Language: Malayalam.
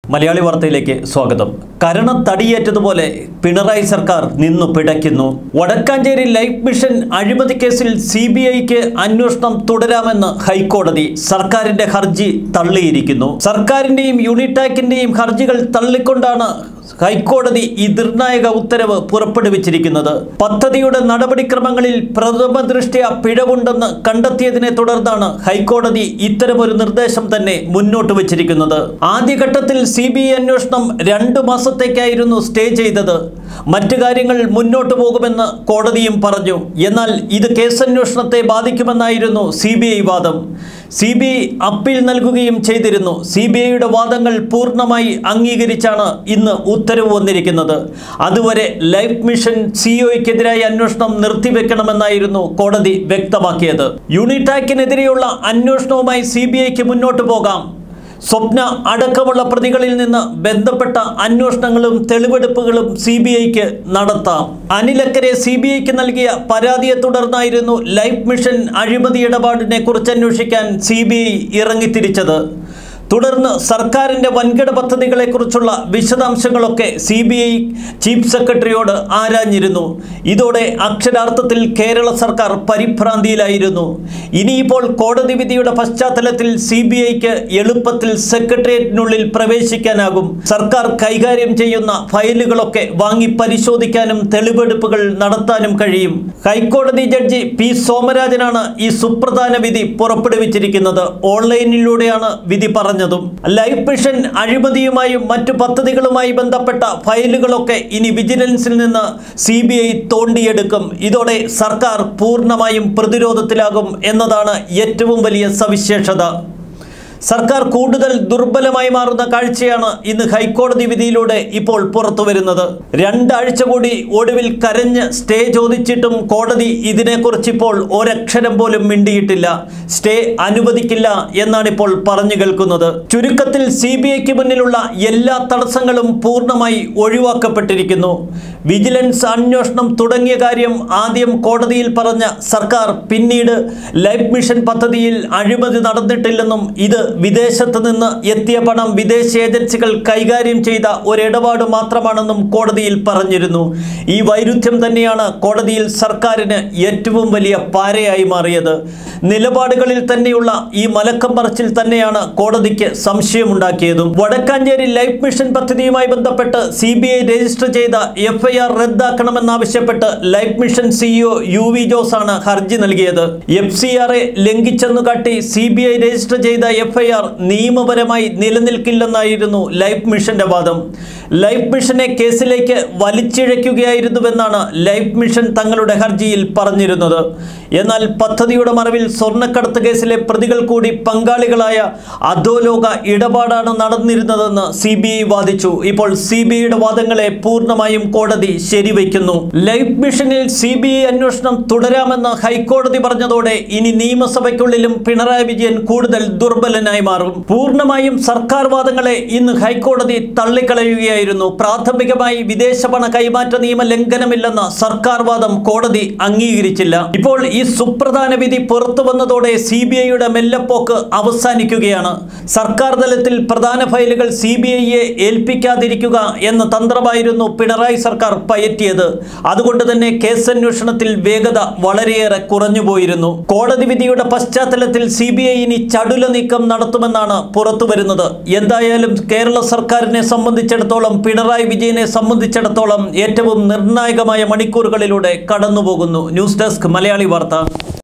മലയാളി വാർത്തയിലേക്ക് സ്വാഗതം കരണത്തടിയേറ്റതുപോലെ പിണറായി സർക്കാർ നിന്നു പിടയ്ക്കുന്നു വടക്കാഞ്ചേരി ലൈഫ് മിഷൻ അഴിമതി കേസിൽ സി ബി ഐക്ക് അന്വേഷണം തുടരാമെന്ന് ഹൈക്കോടതി സർക്കാരിന്റെ ഹർജി തള്ളിയിരിക്കുന്നു സർക്കാരിന്റെയും യൂണിടാക്കിന്റെയും ഹർജികൾ തള്ളിക്കൊണ്ടാണ് ഹൈക്കോടതി ഈ നിർണായക ഉത്തരവ് പുറപ്പെടുവിച്ചിരിക്കുന്നത് പദ്ധതിയുടെ നടപടിക്രമങ്ങളിൽ പ്രഥമ ദൃഷ്ട്യ പിഴവുണ്ടെന്ന് കണ്ടെത്തിയതിനെ തുടർന്നാണ് ഹൈക്കോടതി ഇത്തരമൊരു നിർദ്ദേശം തന്നെ മുന്നോട്ട് വച്ചിരിക്കുന്നത് ആദ്യഘട്ടത്തിൽ സി ബി ഐ അന്വേഷണം രണ്ടു മാസത്തേക്കായിരുന്നു സ്റ്റേ ചെയ്തത് മറ്റു കാര്യങ്ങൾ മുന്നോട്ട് പോകുമെന്ന് കോടതിയും പറഞ്ഞു എന്നാൽ ഇത് കേസന്വേഷണത്തെ ബാധിക്കുമെന്നായിരുന്നു സി ബി ഐ വാദം സി ബി ഐ അപ്പീൽ നൽകുകയും ചെയ്തിരുന്നു സി ബി ഐയുടെ വാദങ്ങൾ പൂർണ്ണമായി അംഗീകരിച്ചാണ് ഇന്ന് ഉത്തരവ് വന്നിരിക്കുന്നത് അതുവരെ ലൈഫ് മിഷൻ സിഒയ്ക്കെതിരായ അന്വേഷണം നിർത്തിവെക്കണമെന്നായിരുന്നു കോടതി വ്യക്തമാക്കിയത് യൂണിടാക്കിനെതിരെയുള്ള അന്വേഷണവുമായി സി ബി ഐക്ക് മുന്നോട്ട് പോകാം സ്വപ്ന അടക്കമുള്ള പ്രതികളിൽ നിന്ന് ബന്ധപ്പെട്ട അന്വേഷണങ്ങളും തെളിവെടുപ്പുകളും സി ബി ഐക്ക് നടത്താം അനിലക്കരെ സി ബി ഐക്ക് നൽകിയ പരാതിയെ തുടർന്നായിരുന്നു ലൈഫ് മിഷൻ അഴിമതി ഇടപാടിനെ കുറിച്ച് അന്വേഷിക്കാൻ സി ബി ഐ ഇറങ്ങിത്തിരിച്ചത് തുടർന്ന് സർക്കാരിൻ്റെ വൻകിട പദ്ധതികളെക്കുറിച്ചുള്ള വിശദാംശങ്ങളൊക്കെ സി ബി ഐ ചീഫ് സെക്രട്ടറിയോട് ആരാഞ്ഞിരുന്നു ഇതോടെ അക്ഷരാർത്ഥത്തിൽ കേരള സർക്കാർ പരിഭ്രാന്തിയിലായിരുന്നു ഇനിയിപ്പോൾ കോടതി വിധിയുടെ പശ്ചാത്തലത്തിൽ സി ബി ഐക്ക് എളുപ്പത്തിൽ സെക്രട്ടേറിയറ്റിനുള്ളിൽ പ്രവേശിക്കാനാകും സർക്കാർ കൈകാര്യം ചെയ്യുന്ന ഫയലുകളൊക്കെ വാങ്ങി പരിശോധിക്കാനും തെളിവെടുപ്പുകൾ നടത്താനും കഴിയും ഹൈക്കോടതി ജഡ്ജി പി സോമരാജനാണ് ഈ സുപ്രധാന വിധി പുറപ്പെടുവിച്ചിരിക്കുന്നത് ഓൺലൈനിലൂടെയാണ് വിധി പറഞ്ഞതും ലൈഫ് മിഷൻ അഴിമതിയുമായും മറ്റു പദ്ധതികളുമായി ബന്ധപ്പെട്ട ഫയലുകളൊക്കെ ഇനി വിജിലൻസിൽ നിന്ന് സി ബി ഐ തോണ്ടിയെടുക്കും ഇതോടെ സർക്കാർ പൂർണ്ണമായും പ്രതിരോധത്തിലാകും എന്നതാണ് ഏറ്റവും വലിയ സവിശേഷത സർക്കാർ കൂടുതൽ ദുർബലമായി മാറുന്ന കാഴ്ചയാണ് ഇന്ന് ഹൈക്കോടതി വിധിയിലൂടെ ഇപ്പോൾ പുറത്തു വരുന്നത് രണ്ടാഴ്ച കൂടി ഒടുവിൽ കരഞ്ഞ് സ്റ്റേ ചോദിച്ചിട്ടും കോടതി ഇതിനെക്കുറിച്ച് ഇപ്പോൾ ഒരക്ഷരം പോലും മിണ്ടിയിട്ടില്ല സ്റ്റേ അനുവദിക്കില്ല എന്നാണ് ഇപ്പോൾ പറഞ്ഞു കേൾക്കുന്നത് ചുരുക്കത്തിൽ സി ബി ഐക്ക് മുന്നിലുള്ള എല്ലാ തടസ്സങ്ങളും പൂർണ്ണമായി ഒഴിവാക്കപ്പെട്ടിരിക്കുന്നു വിജിലൻസ് അന്വേഷണം തുടങ്ങിയ കാര്യം ആദ്യം കോടതിയിൽ പറഞ്ഞ സർക്കാർ പിന്നീട് ലൈഫ് മിഷൻ പദ്ധതിയിൽ അഴിമതി നടന്നിട്ടില്ലെന്നും ഇത് വിദേശത്ത് നിന്ന് എത്തിയ പണം വിദേശ ഏജൻസികൾ കൈകാര്യം ചെയ്ത ഒരിടപാട് മാത്രമാണെന്നും കോടതിയിൽ പറഞ്ഞിരുന്നു ഈ വൈരുദ്ധ്യം തന്നെയാണ് കോടതിയിൽ സർക്കാരിന് ഏറ്റവും വലിയ പാരയായി മാറിയത് നിലപാടുകളിൽ തന്നെയുള്ള ഈ മലക്കം പറച്ചിൽ തന്നെയാണ് കോടതിക്ക് സംശയമുണ്ടാക്കിയതും വടക്കാഞ്ചേരി ലൈഫ് മിഷൻ പദ്ധതിയുമായി ബന്ധപ്പെട്ട് സി ബി ഐ രജിസ്റ്റർ ചെയ്ത എഫ് ഐ ആർ റദ്ദാക്കണമെന്നാവശ്യപ്പെട്ട് life mission CEO U V Jose ആണ് ഹർജി നൽകിയത് എഫ് സി ആറെ ലംഘിച്ചെന്നു കാട്ടി സി ബി ഐ രജിസ്റ്റർ ചെയ്ത എഫ് ഐ ആർ നിയമപരമായി നിലനിൽക്കില്ലെന്നായിരുന്നു ലൈഫ് മിഷന്റെ വാദം ലൈഫ് മിഷനെ കേസിലേക്ക് വലിച്ചിഴയ്ക്കുകയായിരുന്നുവെന്നാണ് ലൈഫ് മിഷൻ തങ്ങളുടെ ഹർജിയിൽ പറഞ്ഞിരുന്നത് എന്നാൽ പദ്ധതിയുടെ മറവിൽ സ്വർണ്ണക്കടത്ത് കേസിലെ പ്രതികൾ കൂടി പങ്കാളികളായ അധോലോക ഇടപാടാണ് നടന്നിരുന്നതെന്ന് സി ബി ഐ വാദിച്ചു ഇപ്പോൾ സി ബി ഐയുടെ വാദങ്ങളെ പൂർണ്ണമായും കോടതി ശരിവയ്ക്കുന്നു ലൈഫ് മിഷനിൽ സി ബി ഐ അന്വേഷണം തുടരാമെന്ന് ഹൈക്കോടതി പറഞ്ഞതോടെ ഇനി നിയമസഭയ്ക്കുള്ളിലും പിണറായി വിജയൻ കൂടുതൽ ദുർബലനായി മാറും പൂർണ്ണമായും സർക്കാർ വാദങ്ങളെ ഇന്ന് ഹൈക്കോടതി തള്ളിക്കളയുകയായിരുന്നു പ്രാഥമികമായി വിദേശ പണ കൈമാറ്റ നിയമ ലംഘനമില്ലെന്ന സർക്കാർ വാദം കോടതി അംഗീകരിച്ചില്ല ഇപ്പോൾ ഈ സുപ്രധാന വിധി പുറത്തു വന്നതോടെ സി ബി ഐയുടെ മെല്ലപ്പോക്ക് അവസാനിക്കുകയാണ് സർക്കാർ തലത്തിൽ പ്രധാന ഫയലുകൾ സി ബി ഐയെ ഏൽപ്പിക്കാതിരിക്കുക എന്ന തന്ത്രമായിരുന്നു പിണറായി സർക്കാർ പയറ്റിയത് അതുകൊണ്ട് തന്നെ കേസന്വേഷണത്തിൽ വേഗത വളരെയേറെ കുറഞ്ഞുപോയിരുന്നു കോടതി വിധിയുടെ പശ്ചാത്തലത്തിൽ സി ബി ഐ ഇനി ചടുല നീക്കം നടത്തുമെന്നാണ് പുറത്തു വരുന്നത് എന്തായാലും കേരള സർക്കാരിനെ സംബന്ധിച്ചിടത്തോളം പിണറായി വിജയനെ സംബന്ധിച്ചിടത്തോളം ഏറ്റവും നിർണായകമായ മണിക്കൂറുകളിലൂടെ കടന്നുപോകുന്നു ന്യൂസ് ഡെസ്ക് മലയാളി വാർത്ത